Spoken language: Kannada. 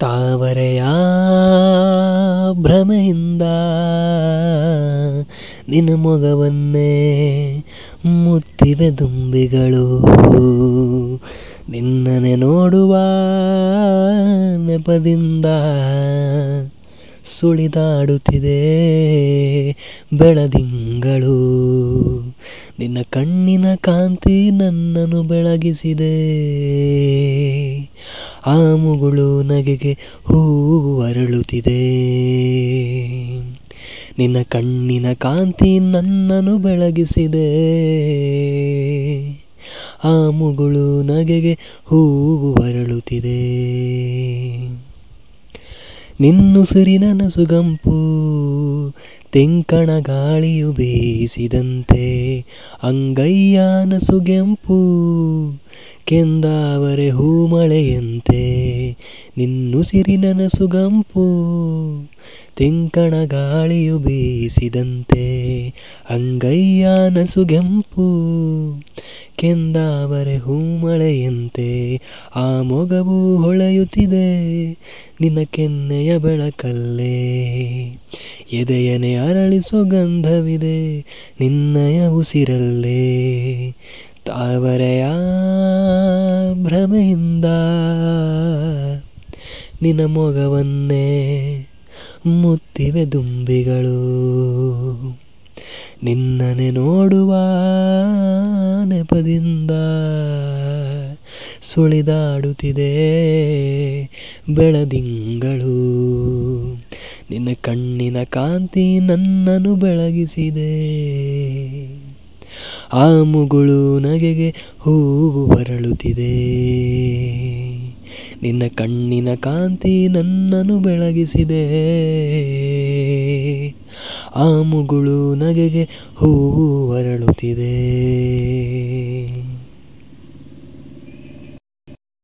ತಾವರೆಯ ಭ್ರಮೆಯಿಂದ ನಿನ್ನ ಮೊಗವನ್ನೇ ಮುತ್ತಿವೆ ದುಂಬಿಗಳು ನಿನ್ನನೆ ನೋಡುವ ನೆಪದಿಂದ ಸುಳಿದಾಡುತ್ತಿದೆ ಬೆಳದಿಂಗಳು ನಿನ್ನ ಕಣ್ಣಿನ ಕಾಂತಿ ನನ್ನನ್ನು ಬೆಳಗಿಸಿದೆ ಆ ಮುಗುಳು ನಗೆಗೆ ಹೂವು ಅರಳುತ್ತಿದೆ ನಿನ್ನ ಕಣ್ಣಿನ ಕಾಂತಿ ನನ್ನನ್ನು ಬೆಳಗಿಸಿದೆ ಆ ಮುಗುಳು ನಗೆಗೆ ಹೂವು ಅರಳುತ್ತಿದೆ ನಿನ್ನುಸಿರಿನ ನಸುಗಂಪು ತೆಂಕಣ ಗಾಳಿಯು ಬೀಸಿದಂತೆ ಅಂಗೈಯ ನಸುಗೆಂಪು ಕೆಂದಾವರೆ ಹೂಮಳೆಯಂತೆ ನಿನ್ನುಸಿರಿನ ನಸುಗಂಪು ತೆಂಕಣ ಗಾಳಿಯು ಬೀಸಿದಂತೆ ಅಂಗೈಯ ನಸುಗೆಂಪು ಕೆಂದಾವರೆ ಹೂಮಳೆಯಂತೆ ಆ ಮೊಗವು ಹೊಳೆಯುತ್ತಿದೆ ನಿನ್ನ ಕೆನ್ನೆಯ ಬೆಳಕಲ್ಲೇ ಎದೆಯನೆ ಅರಳಿಸೋ ಗಂಧವಿದೆ ನಿನ್ನಯ ಉಸಿರಲ್ಲೇ ತಾವರೆಯ ಭ್ರಮೆಯಿಂದ ನಿನ್ನ ಮೊಗವನ್ನೇ ಮುತ್ತಿವೆ ದುಂಬಿಗಳು ನಿನ್ನನೆ ನೋಡುವ ನೆಪದಿಂದ ಸುಳಿದಾಡುತ್ತಿದೆ ಬೆಳದಿಂಗಳು ನಿನ್ನ ಕಣ್ಣಿನ ಕಾಂತಿ ನನ್ನನ್ನು ಬೆಳಗಿಸಿದೆ ಆ ಮುಗುಳು ನಗೆಗೆ ಹೂವು ಬರಳುತ್ತಿದೆ ನಿನ್ನ ಕಣ್ಣಿನ ಕಾಂತಿ ನನ್ನನ್ನು ಬೆಳಗಿಸಿದೆ ಆ ಮುಗುಳು ನಗೆಗೆ ಹೂವು ಅರಳುತ್ತಿದೆ